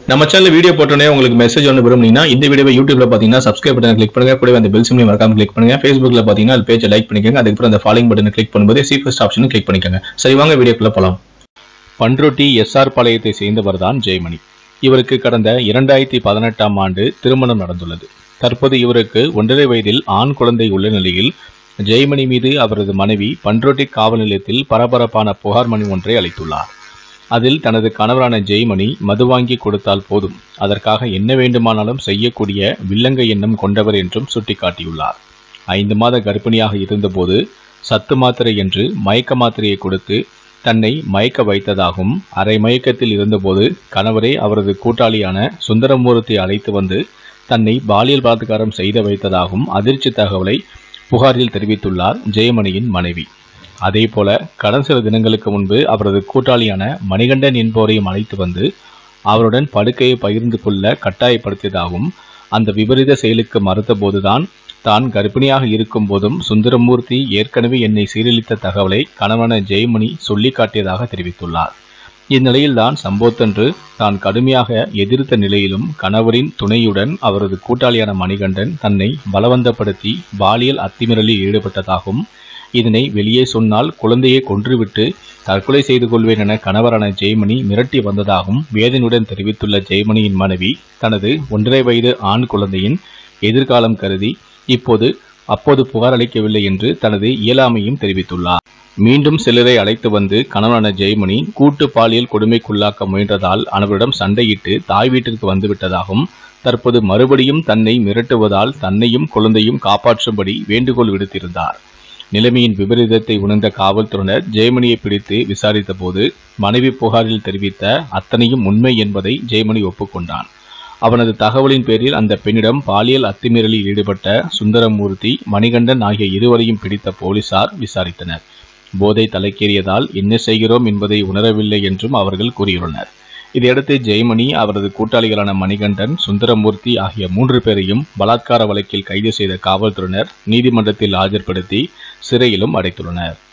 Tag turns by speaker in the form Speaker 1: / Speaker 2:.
Speaker 1: நம்ம channel video போட்டோன்னே உங்களுக்கு மெசேஜ் ஒன்று விரும்புனீங்கன்னா இந்த வீடியோவை யூடியூப்ல பார்த்தீங்கன்னா சப்ஸ்கிரைப் பட்டன் கிளிக் பண்ணுங்க கூடவே அந்த பெல் சிம்லையும் மறக்காம கிளிக் பண்ணுங்க ஃபேஸ்புக்ல பார்த்தீங்கன்னா அது பேஜை லைக் பண்ணிக்கோங்க அதுக்கப்புறம் அந்த ஃபாலோயிங் பட்டனை கிளிக் பண்ணும்போது சி ஃபர்ஸ்ட் ஆப்ஷனும் கிளிக் பண்ணிக்கோங்க சரி வாங்க வீடியோக்குள்ள போலாம் பண்ருட்டி எஸ்ஆர் பாளையத்தை சேர்ந்தவர் தான் ஜெயமணி இவருக்கு கடந்த இரண்டாயிரத்தி பதினெட்டாம் ஆண்டு திருமணம் நடந்துள்ளது தற்போது இவருக்கு ஒன்றரை வயதில் ஆண் குழந்தை உள்ள நிலையில் ஜெயமணி மீது அவரது மனைவி பண்ருட்டி காவல் நிலையத்தில் பரபரப்பான புகார் மனு ஒன்றை அளித்துள்ளார் அதில் தனது கணவரான ஜெய்மணி மது வாங்கி கொடுத்தால் போதும் அதற்காக என்ன வேண்டுமானாலும் செய்யக்கூடிய வில்லங்க எண்ணம் கொண்டவர் என்றும் சுட்டிக்காட்டியுள்ளார் ஐந்து மாத கர்ப்பிணியாக இருந்தபோது சத்து மாத்திரை என்று மயக்க மாத்திரையை கொடுத்து தன்னை மயக்க வைத்ததாகவும் அரை மயக்கத்தில் இருந்தபோது கணவரே அவரது கூட்டாளியான சுந்தரமூர்த்தி அழைத்து வந்து தன்னை பாலியல் பலாத்காரம் செய்து வைத்ததாகவும் அதிர்ச்சி தகவலை புகாரில் தெரிவித்துள்ளார் ஜெயமணியின் மனைவி அதேபோல கடந்த சில தினங்களுக்கு முன்பு அவரது கூட்டாளியான மணிகண்டன் என்பவரையும் அழைத்து வந்து அவருடன் படுக்கையை பகிர்ந்து கொள்ள கட்டாயப்படுத்தியதாகவும் அந்த விபரீத செயலுக்கு மறுத்தபோதுதான் தான் கர்ப்பிணியாக இருக்கும் போதும் சுந்தரமூர்த்தி ஏற்கனவே என்னை சீரழித்த தகவலை கணவன ஜெயமணி சொல்லி காட்டியதாக தெரிவித்துள்ளார் இந்நிலையில்தான் சம்பவத்தன்று தான் கடுமையாக எதிர்த்த நிலையிலும் கணவரின் துணையுடன் அவரது கூட்டாளியான மணிகண்டன் தன்னை பலவந்தப்படுத்தி பாலியல் அத்துமீறலில் ஈடுபட்டதாகவும் இதனை வெளியே சொன்னால் குழந்தையை கொன்றுவிட்டு தற்கொலை செய்து கொள்வேன் என கணவரான ஜெய்மணி மிரட்டி வந்ததாகவும் வேதனையுடன் தெரிவித்துள்ள ஜெய்மணியின் மனைவி தனது ஒன்றரை வயது ஆண் குழந்தையின் எதிர்காலம் கருதி இப்போது அப்போது புகார் அளிக்கவில்லை என்று தனது இயலாமையும் தெரிவித்துள்ளார் மீண்டும் சிலரை அழைத்து வந்து கணவனான ஜெய்மணி கூட்டு பாலியல் கொடுமைக்குள்ளாக்க முயன்றதால் அவரிடம் சண்டையிட்டு தாய் வீட்டிற்கு வந்துவிட்டதாகவும் தற்போது மறுபடியும் தன்னை மிரட்டுவதால் தன்னையும் குழந்தையும் காப்பாற்றும்படி வேண்டுகோள் விடுத்திருந்தார் நிலைமையின் விபரீதத்தை உணர்ந்த காவல்துறையினர் ஜெயமணியை பிடித்து விசாரித்த போது மனைவி புகாரில் தெரிவித்த அத்தனையும் உண்மை என்பதை ஜெயமணி ஒப்புக்கொண்டான் அவனது தகவலின் பேரில் அந்த பெண்ணிடம் பாலியல் அத்துமீறலில் ஈடுபட்ட சுந்தரமூர்த்தி மணிகண்டன் ஆகிய இருவரையும் பிடித்த போலீசார் விசாரித்தனர் போதை தலைக்கேறியதால் என்ன செய்கிறோம் என்பதை உணரவில்லை என்றும் அவர்கள் கூறியுள்ளனர் இதையடுத்து ஜெயமணி அவரது கூட்டாளிகளான மணிகண்டன் சுந்தரமூர்த்தி ஆகிய மூன்று பேரையும் பலாத்கார வழக்கில் கைது செய்த காவல்துறையினர் நீதிமன்றத்தில் ஆஜர்படுத்தி சிறையிலும் அடைத்துள்ளனர்